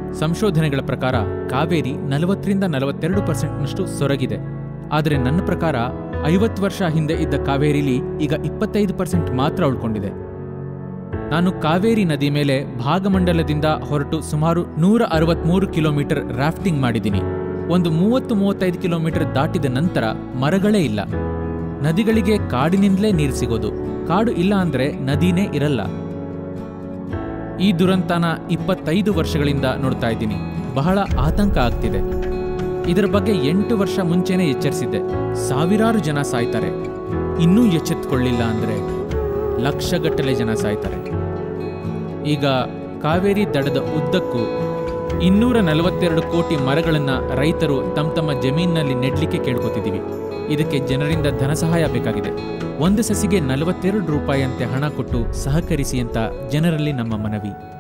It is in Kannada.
ಸಂಶೋಧನೆಗಳ ಪ್ರಕಾರ ಕಾವೇರಿ ನಲವತ್ತರಿಂದ ನಲವತ್ತೆರಡು ಪರ್ಸೆಂಟ್ನಷ್ಟು ಸೊರಗಿದೆ ಆದರೆ ನನ್ನ ಪ್ರಕಾರ ಐವತ್ತು ವರ್ಷ ಹಿಂದೆ ಇದ್ದ ಕಾವೇರಿಲಿ ಈಗ ಇಪ್ಪತ್ತೈದು ಪರ್ಸೆಂಟ್ ಮಾತ್ರ ಉಳ್ಕೊಂಡಿದೆ ನಾನು ಕಾವೇರಿ ನದಿ ಮೇಲೆ ಭಾಗಮಂಡಲದಿಂದ ಹೊರಟು ಸುಮಾರು ನೂರ ಅರವತ್ಮೂರು ಕಿಲೋಮೀಟರ್ ರಾಫ್ಟಿಂಗ್ ಮಾಡಿದ್ದೀನಿ ಒಂದು ಮೂವತ್ತು ಮೂವತ್ತೈದು ಕಿಲೋಮೀಟರ್ ದಾಟಿದ ನಂತರ ಮರಗಳೇ ಇಲ್ಲ ನದಿಗಳಿಗೆ ಕಾಡಿನಿಂದಲೇ ನೀರು ಸಿಗೋದು ಕಾಡು ಇಲ್ಲ ಅಂದ್ರೆ ನದಿನೇ ಇರಲ್ಲ ಈ ದುರಂತನ ಇಪ್ಪತ್ತೈದು ವರ್ಷಗಳಿಂದ ನೋಡ್ತಾ ಇದ್ದೀನಿ ಬಹಳ ಆತಂಕ ಆಗ್ತಿದೆ ಇದರ ಬಗ್ಗೆ ಎಂಟು ವರ್ಷ ಮುಂಚೆನೇ ಎಚ್ಚರಿಸಿದ್ದೆ ಸಾವಿರಾರು ಜನ ಸಾಯ್ತಾರೆ ಇನ್ನೂ ಎಚ್ಚೆತ್ತುಕೊಳ್ಳಿಲ್ಲ ಅಂದ್ರೆ ಲಕ್ಷಗಟ್ಟಲೆ ಜನ ಸಾಯ್ತಾರೆ ಈಗ ಕಾವೇರಿ ದಡದ ಉದ್ದಕ್ಕೂ ಇನ್ನೂರ ನಲವತ್ತೆರಡು ಕೋಟಿ ಮರಗಳನ್ನ ರೈತರು ತಮ್ಮ ತಮ್ಮ ಜಮೀನಿನಲ್ಲಿ ನೆಡ್ಲಿಕ್ಕೆ ಕೇಳ್ಕೊತಿದ್ದೀವಿ ಇದಕ್ಕೆ ಜನರಿಂದ ಧನ ಸಹಾಯ ಬೇಕಾಗಿದೆ ಒಂದು ಸಸಿಗೆ ನಲವತ್ತೆರಡು ರೂಪಾಯಿಯಂತೆ ಹಣ ಕೊಟ್ಟು ಸಹಕರಿಸಿ ಅಂತ ಜನರಲ್ಲಿ ನಮ್ಮ ಮನವಿ